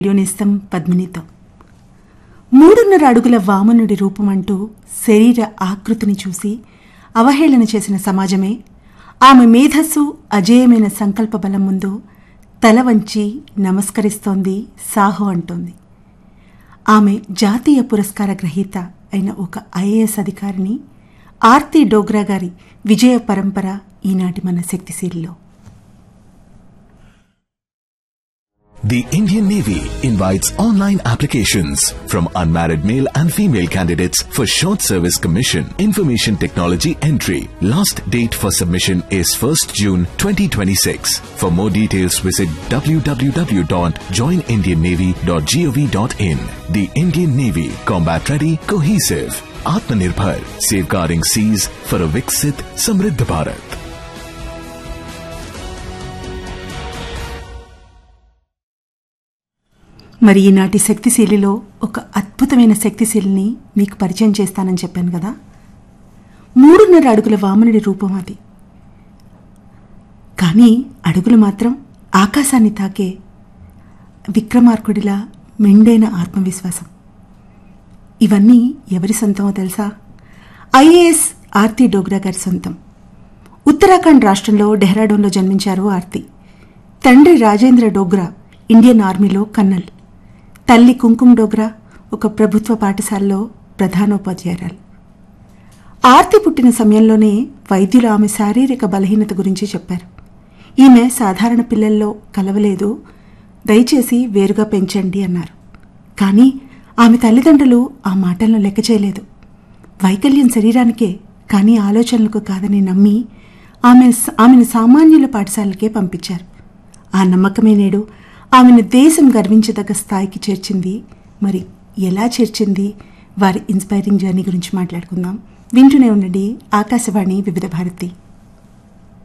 యోనిస్తం పద్మినితో మూడున్నర అడుగుల వామనుడి రూపమంటూ శరీర ఆకృతిని చూసి అవహేళన చేసిన సమాజమే ఆమె మేధస్సు అజేయమైన సంకల్ప బలం ముందు తల వంచి నమస్కరిస్తోంది సాహో అంటోంది ఆమె జాతీయ పురస్కార గ్రహీత అయిన ఒక ఐఏఎస్ అధికారిని ఆర్తి డోగ్రా గారి విజయ పరంపర ఈనాటి మన శక్తిశీలిలో The Indian Navy invites online applications from unmarried male and female candidates for short service commission information technology entry. Last date for submission is 1st June 2026. For more details visit www.joinindiannavy.gov.in. The Indian Navy combat ready cohesive Atmanirbhar safeguarding seas for a Viksit Samriddha Bharat. మరి ఈనాటి శక్తిశీలిలో ఒక అద్భుతమైన శక్తిశీలిని మీకు పరిచయం చేస్తానని చెప్పాను కదా మూడున్నర అడుగుల వామనుడి రూపం అది కానీ అడుగులు మాత్రం ఆకాశాన్ని తాకే విక్రమార్కుడిలా మెండైన ఆత్మవిశ్వాసం ఇవన్నీ ఎవరి సొంతమో తెలుసా ఐఏఎస్ ఆర్తి డోగ్రా గారి సొంతం ఉత్తరాఖండ్ రాష్ట్రంలో డెహ్రాడూన్లో జన్మించారు ఆర్తి తండ్రి రాజేంద్ర డోగ్రా ఇండియన్ ఆర్మీలో కన్నల్ తల్లి కుంకుమ్ డోగ్రా ఒక ప్రభుత్వ పాఠశాలలో ప్రధానోపాధ్యాయురాలు ఆర్తి పుట్టిన సమయంలోనే వైద్యులు ఆమె శారీరక బలహీనత గురించి చెప్పారు ఈమె సాధారణ పిల్లల్లో కలవలేదు దయచేసి వేరుగా పెంచండి అన్నారు కానీ ఆమె తల్లిదండ్రులు ఆ మాటలను లెక్క చేయలేదు వైకల్యం శరీరానికే కానీ ఆలోచనలకు కాదని నమ్మి ఆమె ఆమెను సామాన్యుల పాఠశాలకే పంపించారు ఆ నమ్మకమే నేడు ఆమెను దేశం గర్వించదగ్గ స్థాయికి చేర్చింది మరి ఎలా చేర్చింది వారి ఇన్స్పైరింగ్ జర్నీ గురించి మాట్లాడుకుందాం వింటూనే ఉండండి ఆకాశవాణి వివిధ భారతి